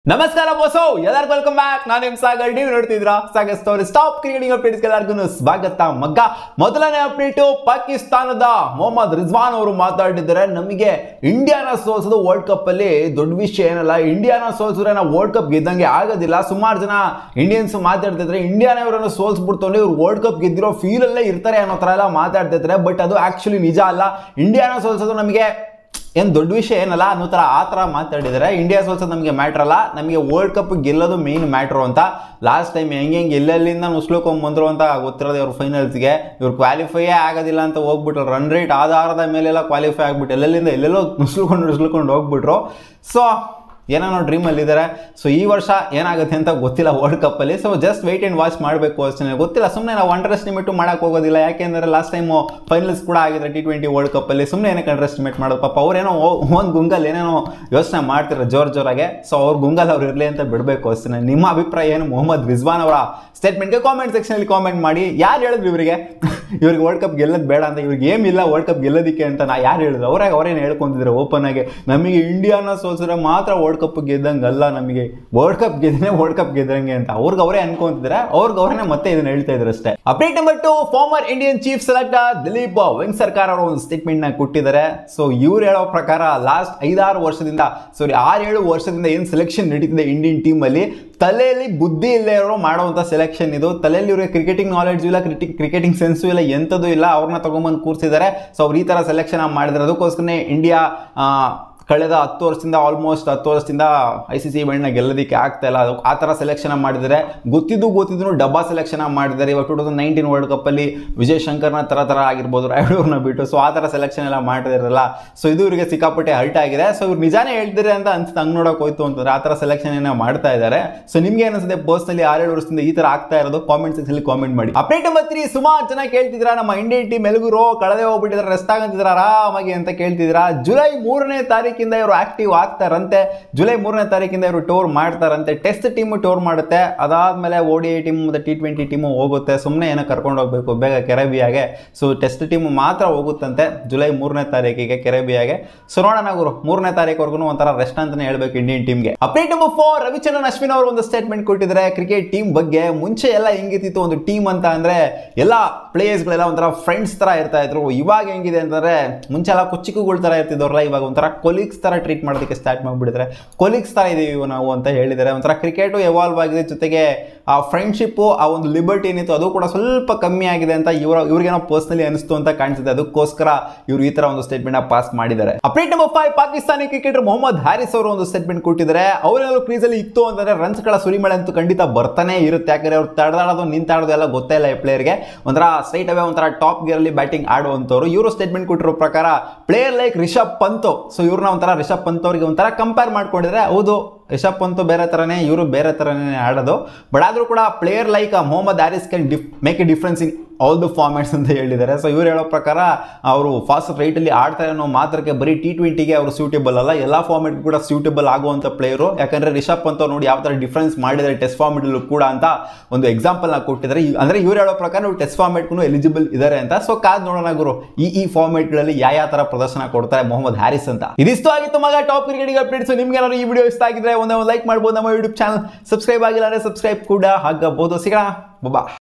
ನಮಸ್ಕಾರ ಬೋಸೋ ಎಲ್ಲರಿಗೂ welcome back ನಾನು ನಿಮ್ ಸಾಗರ್ ನೀವು ನೋಡ್ತಿದ್ರ Sagar story stop cricketing updates ಎಲ್ಲರಿಗೂ ಸ್ವಾಗತ ಮಗ್ಗ ಮೊದಲನೇ ಅಪ್ಡೇಟು ಪಾಕಿಸ್ತಾನದ ಮೊಹಮ್ಮದ್ ರಿಜ್ವಾನ್ ಅವರು ಮಾತಾಡಿದ್ದಾರೆ ನಮಗೆ ಇಂಡಿಯಾನ ಸೋಲ್ಸೋದು ವರ್ಲ್ಡ್ ಕಪ್ ಅಲ್ಲಿ ದೊಡ್ಡ ವಿಷಯ ಏನಲ್ಲ ಇಂಡಿಯಾನ ಸೋಲ್ಸಿದ್ರೆ ನಾವು ವರ್ಲ್ಡ್ ಕಪ್ ಗೆದ್ದಂಗೆ ಆಗೋದಿಲ್ಲ ಸುಮಾರು ಜನ ಇಂಡಿಯನ್ಸ್ ಮಾತಾಡ್ತಿದ್ರೆ ಇಂಡಿಯಾನ ಇವರನ್ನು ಸೋಲ್ಸ್ಬಿಡ್ತು ಅಂದ್ರೆ ಇವ್ರು ವರ್ಲ್ಡ್ ಕಪ್ ಗೆದ್ದಿರೋ ಫೀಲ್ ಅಲ್ಲೇ ಇರ್ತಾರೆ ಅನ್ನೋ ಥರ ಎಲ್ಲ ಮಾತಾಡ್ತಿದ್ರೆ ಬಟ್ ಅದು ಆಕ್ಚುಲಿ ನಿಜ ಅಲ್ಲ ಇಂಡಿಯಾನ ಸೋಲ್ಸೋದು ನಮಗೆ ಏನು ದೊಡ್ಡ ವಿಷಯ ಏನಲ್ಲ ಅನ್ನೋ ಥರ ಆ ಥರ ಮಾತಾಡಿದ್ದಾರೆ ಇಂಡಿಯಾ ಸೋಲ್ಸೋದು ನಮಗೆ ಮ್ಯಾಟ್ರ್ ಅಲ್ಲ ನಮಗೆ ವರ್ಲ್ಡ್ ಕಪ್ ಗೆಲ್ಲೋದು ಮೇನ್ ಮ್ಯಾಟ್ರು ಅಂತ ಲಾಸ್ಟ್ ಟೈಮ್ ಹೆಂಗೆ ಹೆಂಗೆ ಎಲ್ಲೆಲ್ಲಿಂದ ನುಸ್ಲುಕೊಂಬಂದ್ರು ಅಂತ ಗೊತ್ತಿರೋದು ಇವ್ರ ಫೈನಲ್ಸ್ಗೆ ಇವ್ರು ಕ್ವಾಲಿಫೈಯೇ ಆಗೋದಿಲ್ಲ ಅಂತ ಹೋಗ್ಬಿಟ್ರು ರನ್ ರೇಟ್ ಆಧಾರದ ಮೇಲೆಲ್ಲ ಕ್ವಾಲಿಫೈ ಆಗ್ಬಿಟ್ಟು ಎಲ್ಲೆಲ್ಲಿಂದ ಎಲ್ಲೆಲ್ಲೋ ನುಸ್ಲುಕೊಂಡು ನುಸ್ಲುಕೊಂಡು ಹೋಗ್ಬಿಟ್ರು ಸೊ ಏನೋ ಡ್ರೀಮಲ್ಲಿ ಇದ್ದಾರೆ ಸೊ ಈ ವರ್ಷ ಏನಾಗುತ್ತೆ ಅಂತ ಗೊತ್ತಿಲ್ಲ ವರ್ಲ್ಡ್ ಕಪ್ಪಲ್ಲಿ so just wait and watch ಮಾಡಬೇಕು ಅಷ್ಟೇ ಗೊತ್ತಿಲ್ಲ ಸುಮ್ಮನೆ ನಾವು ಅಂಡರ್ ಎಸ್ಟಿಮೇಟು ಮಾಡೋಕೆ ಹೋಗೋದಿಲ್ಲ ಯಾಕೆಂದರೆ ಲಾಸ್ಟ್ ಟೈಮು ಫೈನಲ್ಸ್ ಕೂಡ ಆಗಿದ್ರೆ ಟಿ ಟ್ವೆಂಟಿ ವರ್ಲ್ಡ್ ಕಪ್ಪಲ್ಲಿ ಸುಮ್ಮನೆ ಏನಕ್ಕೆ ಅಂಡರ್ ಎಸ್ಟಿಮೇಟ್ ಮಾಡೋದು ಪಾಪ ಅವ್ರೇನೋ ಒಂದು ಗುಂಗಲ್ ಏನೇನೋ ಯೋಚನೆ ಮಾಡ್ತಿರೋ ಜೋರ್ ಜೋರಾಗೆ ಸೊ ಅವ್ರ ಗುಂಗಲ್ ಅವ್ರು ಇರಲಿ ಅಂತ ಬಿಡಬೇಕು ಅಷ್ಟೇ ನಿಮ್ಮ ಅಭಿಪ್ರಾಯ ಏನು ಮೊಹಮ್ಮದ್ ರಿಜ್ವಾನ್ ಅವರ ಸ್ಟೇಟ್ಮೆಂಟ್ಗೆ ಕಾಮೆಂಟ್ ಸೆಕ್ಷನಲ್ಲಿ ಕಾಮೆಂಟ್ ಮಾಡಿ ಯಾರು ಹೇಳಿದ್ರು ಇವರಿಗೆ ಇವ್ರಿಗೆ ವರ್ಲ್ಡ್ ಕಪ್ ಗೆಲ್ಲೋದು ಬೇಡ ಅಂತ ಇವ್ರಿಗೆ ಏಮ್ ಇಲ್ಲ ವರ್ಲ್ಡ್ ಕಪ್ ಗೆಲ್ಲೋದಕ್ಕೆ ಅಂತ ನಾ ಯಾರು ಹೇಳಿದ್ರು ಅವ್ರಾಗ ಅವರೇನು ಹೇಳ್ಕೊಂತಿದ್ರು ಓಪನ್ ಆಗಿ ನಮಗೆ ಇಂಡಿಯಾನ ಸೋಲ್ಸಿದ್ರೆ ಮಾತ್ರ ವರ್ಲ್ಡ್ ಕಪ್ ಗೆದ್ದಂಗೆ ಅಲ್ಲ ನಮಗೆ ವರ್ಲ್ಡ್ ಕಪ್ ಗೆದ್ರೆ ವರ್ಲ್ಡ್ ಕಪ್ ಗೆದ್ದಂಗೆ ಅಂತ ಅವ್ರಿಗೆ ಅವರೇ ಅನ್ಕೊಂತಿದ್ರೆ ಅವ್ರಿಗೆ ಅವರೇ ಮತ್ತೆ ಇದನ್ನ ಹೇಳ್ತಾ ಇದ್ರು ಅಷ್ಟೇ update number two former Indian chief selector Dilip Vengsarkar ಅವರು ಒಂದು ಸ್ಟೇಟ್ಮೆಂಟ್ ನ ಕೊಟ್ಟಿದ್ದಾರೆ ಸೊ ಇವ್ರು ಹೇಳೋ ಪ್ರಕಾರ ಲಾಸ್ಟ್ ಐದಾರು ವರ್ಷದಿಂದ ಸಾರಿ ಆರು ಏಳು ವರ್ಷದಿಂದ ಏನು ಸೆಲೆಕ್ಷನ್ ನಡೀತಿದೆ ಇಂಡಿಯನ್ ಟೀಮ್ ಅಲ್ಲಿ ತಲೆಯಲ್ಲಿ ಬುದ್ಧಿ ಇಲ್ಲೇ ಇರೋ ಮಾಡುವಂಥ ಸೆಲೆಕ್ಷನ್ ಇದು ತಲೆಯಲ್ಲಿ ಇವ್ರಿಗೆ ಕ್ರಿಕೆಟಿಂಗ್ ನಾಲೆಡ್ಜು ಇಲ್ಲ ಕ್ರಿಟಿಕ್ ಕ್ರಿಕೆಟಿಂಗ್ ಸೆನ್ಸು ಇಲ್ಲ ಎಂಥದ್ದು ಇಲ್ಲ ಅವ್ರನ್ನ ತಗೊಂಬಂದು ಕೂರಿಸಿದ್ದಾರೆ ಸೊ ಅವ್ರು ಈ ಥರ ಸೆಲೆಕ್ಷನ್ ಮಾಡಿದ್ರೆ ಅದಕ್ಕೋಸ್ಕರನೇ ಇಂಡಿಯಾ ಕಳೆದ ಹತ್ತು ವರ್ಷದಿಂದ ಆಲ್ಮೋಸ್ಟ್ ಹತ್ತು ವರ್ಷದಿಂದ ಐ ಸಿ ಸಿ ಇವೆಂಟ್ನ ಗೆಲ್ಲೋದಕ್ಕೆ ಆಗ್ತಾ ಇಲ್ಲ ಅದು ಆ ಥರ ಸೆಲೆಕ್ಷನ್ ಮಾಡಿದರೆ ಗೊತ್ತಿದ್ದು ಗೊತ್ತಿದ್ದು ಡಬ್ಬಾ ಸೆಲೆಕ್ಷನ್ ಮಾಡಿದ್ದಾರೆ ಇವಾಗ ಟೂ ತೌಸಂಡ್ ನೈನ್ಟೀನ್ ವರ್ಲ್ಡ್ ಕಪ್ಪಲ್ಲಿ ವಿಜಯ್ ಶಂಕರ್ನ ಥರ ಥರ ಆಗಿರ್ಬೋದು ರಾಯುಡೂರ್ನ ಬಿಟ್ಟು ಸೊ ಆ ಥರ ಸೆಲೆಕ್ಷನ್ ಎಲ್ಲ ಮಾಡಿದಿರಲ್ಲ ಸೊ ಇದು ಇವರಿಗೆ ಸಿಕ್ಕಾಪಟ್ಟೆ ಹರ್ಟ್ ಆಗಿದೆ ಸೊ ಇವ್ರು ನಿಜಾನೇ ಹೇಳ್ತಾರೆ ಅಂತ ಅನ್ಸುತ್ತೆ ಹಂಗೆ ನೋಡೋಕೆ ಹೋಯ್ತು ಅಂತಂದ್ರೆ ಆ ಥರ ಸೆಲೆಕ್ಷನ್ ಏನೋ ಮಾಡ್ತಾ ಇದ್ದಾರೆ ಸೊ ನಿಮ್ಗೆ ಏನಿಸುತ್ತೆ ಪರ್ಸ್ನಲಿ ಆರೇಳು ವರ್ಷದಿಂದ ಈ ಥರ ಆಗ್ತಾ ಇರೋದು ಕಾಮೆಂಟ್ ಸೆಕ್ಷನ್ ಕಾಮೆಂಟ್ ಮಾಡಿ ಅಪ್ಡೇಟ್ ನಂಬರ್ ತ್ರೀ ಸುಮಾರು ಜನ ಕೇಳ್ತಿದ್ರ ನಮ್ಮ ಇಂಡಿಯನ್ ಟೀಮ್ ಎಲ್ಗುರು ಕಳೆದೇ ಹೋಗ್ಬಿಟ್ಟಿದ್ರೆ ರೆಸ್ಟ್ ಆಗಂತಿದ್ರ ಆರಾಮಾಗಿ ಅಂತ ಕೇಳ್ತಿದ್ರ ಜುಲೈ ಮೂರನೇ ತಾರೀಕಿಂದ ಇವರು ಆಕ್ಟಿವ್ ಆಗ್ತಾರಂತೆ ಜುಲೈ ಮೂರನೇ ತಾರೀಕಿಂದ ಇವರು ಟೂರ್ ಮಾಡ್ತಾರಂತೆ ಟೆಸ್ಟ್ ಟೀಮು ಟೂರ್ ಮಾಡುತ್ತೆ ಅದಾದ್ಮೇಲೆ ಓ ಡಿ ಐ ಟೀಮ್ ಮತ್ತು ಟಿ ಟ್ವೆಂಟಿ ಟೀಮು ಹೋಗುತ್ತೆ ಸುಮ್ಮನೆ ಏನೋ ಕರ್ಕೊಂಡು ಹೋಗ್ಬೇಕು ಬೇಗ ಕೆರೆಬಿಯಾಗೆ ಸೊ ಟೆಸ್ಟ್ ಟೀಮು ಮಾತ್ರ ಹೋಗುತ್ತಂತೆ ಜುಲೈ ಮೂರನೇ ತಾರೀಕಿಗೆ ಕೆರೆಬಿಯಾಗೆ ಸೊ ನೋಡೋಣ ಗುರು ಮೂರನೇ ತಾರೀಕುವರೆಗೂ ಒಂಥರ ರೆಸ್ಟ್ ಅಂತಾನೆ ಹೇಳ್ಬೇಕು ಇಂಡಿಯನ್ ಟೀಮ್ಗೆ update number four Ravichandran Ashwin ಅವರು ಒಂದು ಸ್ಟೇಟ್ಮೆಂಟ್ ಕೊಟ್ಟಿದ್ದಾರೆ ಕ್ರಿಕೆಟ್ ಟೀಮ್ ಬಗ್ಗೆ ಮುಂಚೆ ಎಲ್ಲ ಹೆಂಗಿತ್ತಿತ್ತು ಒಂದು ಟೀಮ್ ಅಂತ ಅಂದ್ರೆ ಎಲ್ಲ ಪ್ಲೇಯರ್ಸ್ಗಳೆಲ್ಲ ಒಂಥರ ಫ್ರೆಂಡ್ಸ್ ತರ ಇರ್ತಾ ಇದ್ರು ಇವಾಗ ಹೆಂಗಿದೆ ಅಂತಂದ್ರೆ ಮುಂಚೆ ಎಲ್ಲ ಕುಚ್ಚಿಕುಗಳ ತರ ಇರ್ತಿದ್ದವ್ರಲ್ಲ ಇವಾಗ ಒಂಥರ ಕೊಲೀಗ್ಸ್ ತರ ಟ್ರೀಟ್ ಮಾಡೋದಕ್ಕೆ ಸ್ಟಾರ್ಟ್ ಮಾಡಿಬಿಟ್ಟಿದ್ರೆ ಕೊಲೀಗ್ಸ್ ತರ ಇದೀವಿ ನಾವು ಅಂತ ಹೇಳಿದ್ದಾರೆ ಒಂಥರ ಕ್ರಿಕೆಟು ಎವಾಲ್ವ್ ಆಗಿದೆ ಜೊತೆಗೆ ಆ ಫ್ರೆಂಡ್ಶಿಪ್ಪು ಆ ಒಂದು ಲಿಬರ್ಟಿ ಏನಿತ್ತು ಅದು ಕೂಡ ಸ್ವಲ್ಪ ಕಮ್ಮಿ ಆಗಿದೆ ಅಂತ ಇವ್ರ ಇವ್ರಿಗೇನೋ ಪರ್ಸ್ನಲಿ ಅನಿಸ್ತು ಅಂತ ಕಾಣಿಸುತ್ತೆ ಅದಕ್ಕೋಸ್ಕರ ಇವರು ಈ ತರ ಒಂದು ಸ್ಟೇಟ್ಮೆಂಟ್ ಪಾಸ್ ಮಾಡಿದ್ದಾರೆ update number five Pakistani cricketer Mohammad Haris ಅವರು ಒಂದು ಸ್ಟೇಟ್ಮೆಂಟ್ ಕೊಟ್ಟಿದ್ದಾರೆ ಅವರೆಲ್ಲರೂ ಕ್ರೀಸಲ್ಲಿ ಇತ್ತು ಅಂತಂದ್ರೆ ರನ್ಸ್ಗಳ ಸುರಿಮಳೆ ಅಂತೂ ಖಂಡಿತ ಬರ್ತಾನೆ ಇರುತ್ತೆ ಯಾಕಂದ್ರೆ ಅವ್ರು ತಡೆದಾಡೋದು ನಿಂತಾಡೋದು ಎಲ್ಲ ಗೊತ್ತೇ ಇಲ್ಲ ಈ ಪ್ಲೇಯರ್ಗೆ ಒಂಥರ ಸ್ಟ್ರೈಟ್ ಅವೇ ಒಂಥರ ಟಾಪ್ ಗೇರಲ್ಲಿ ಬ್ಯಾಟಿಂಗ್ ಆಡುವಂಥವ್ರು ಇವರು ಸ್ಟೇಟ್ಮೆಂಟ್ ಕೊಟ್ಟಿರೋ ಪ್ರಕಾರ player like Rishabh Pant so ಇವ್ರನ್ನ ಒಂಥರ ರಿಷಬ್ ಪಂತ್ ಅವರಿಗೆ ಒಂಥರ ಕಂಪೇರ್ ಮಾಡ್ಕೊಂಡಿದ್ರೆ ಹೌದು ರಿಷಬ್ ಪಂತು ಬೇರೆ ಥರನೇ ಇವರು ಬೇರೆ ಥರನೇ ಆಡೋದು ಬಟ್ ಆದರೂ ಕೂಡ player like Mohammad Haris can diff make a difference in all the formats ಅಂತ ಹೇಳಿದ್ದಾರೆ ಸೊ ಇವ್ರು ಹೇಳೋ ಪ್ರಕಾರ ಅವರು ಫಾಸ್ಟ್ ರೈಟಲ್ಲಿ ಆಡ್ತಾರೆ ಅನ್ನೋ ಮಾತ್ರಕ್ಕೆ ಬರೀ ಟಿ ಟ್ವೆಂಟಿಗೆ ಅವರು ಸೂಟೇಬಲ್ ಅಲ್ಲ ಎಲ್ಲ ಫಾರ್ಮೆಟ್ಗೂ ಕೂಡ ಸೂಟೇಬಲ್ ಆಗುವಂಥ ಪ್ಲೇಯರು ಯಾಕಂದರೆ ರಿಷಬ್ ಪಂತ್ ಅವ್ರು ನೋಡಿ ಯಾವ ಥರ ಡಿಫ್ರೆನ್ಸ್ ಮಾಡಿದ್ದಾರೆ ಟೆಸ್ಟ್ ಫಾರ್ಮೆಟಲ್ಲೂ ಕೂಡ ಅಂತ ಒಂದು ಎಕ್ಸಾಂಪಲ್ನ ಕೊಟ್ಟಿದ್ದಾರೆ ಈ- ಅಂದ್ರೆ ಇವ್ರು ಹೇಳೋ ಪ್ರಕಾರ ನೀವು ಟೆಸ್ಟ್ ಫಾರ್ಮೆಟ್ಗೂ ಎಲಿಜಿಬಲ್ ಇದ್ದಾರೆ ಅಂತ ಸೊ ಕಾದ್ ನೋಡೋಣ ಗುರು ಈ ಈ ಫಾರ್ಮೆಟ್ಗಳಲ್ಲಿ ಯಾವ ಯಾವ ಥರ ಪ್ರದರ್ಶನ ಕೊಡ್ತಾರೆ ಮೊಹಮ್ಮದ್ ಹ್ಯಾರಿಸ್ ಅಂತ ಇದಿಷ್ಟು ಆಗಿತ್ತು ಮಗ ಟಾಪ್ ಕ್ರಿಕೆಟಿಗೆ ಅಪ್ಡೇಟ್ಸ್ ನಿಮ್ಗೆ ಏನಾದ್ರು ಈ ವಿಡಿಯೋ ಇಷ್ಟ ಆಗಿದ್ರೆ ಒಂದೇ ಒಂದು ಲೈಕ್ ಮಾಡ್ಬೋದು ನಮ್ಮ ಯೂಟ್ಯೂಬ್ ಚಾನಲ್ ಸಬ್ಸ್ಕ್ರೈಬ್ ಆಗಿಲ್ಲ ಅಂದರೆ ಸಬ್ಸ್ಕ್ರೈಬ್ ಕೂಡ ಆಗಬಹುದು ಸಿಗೋಣ ಬಾ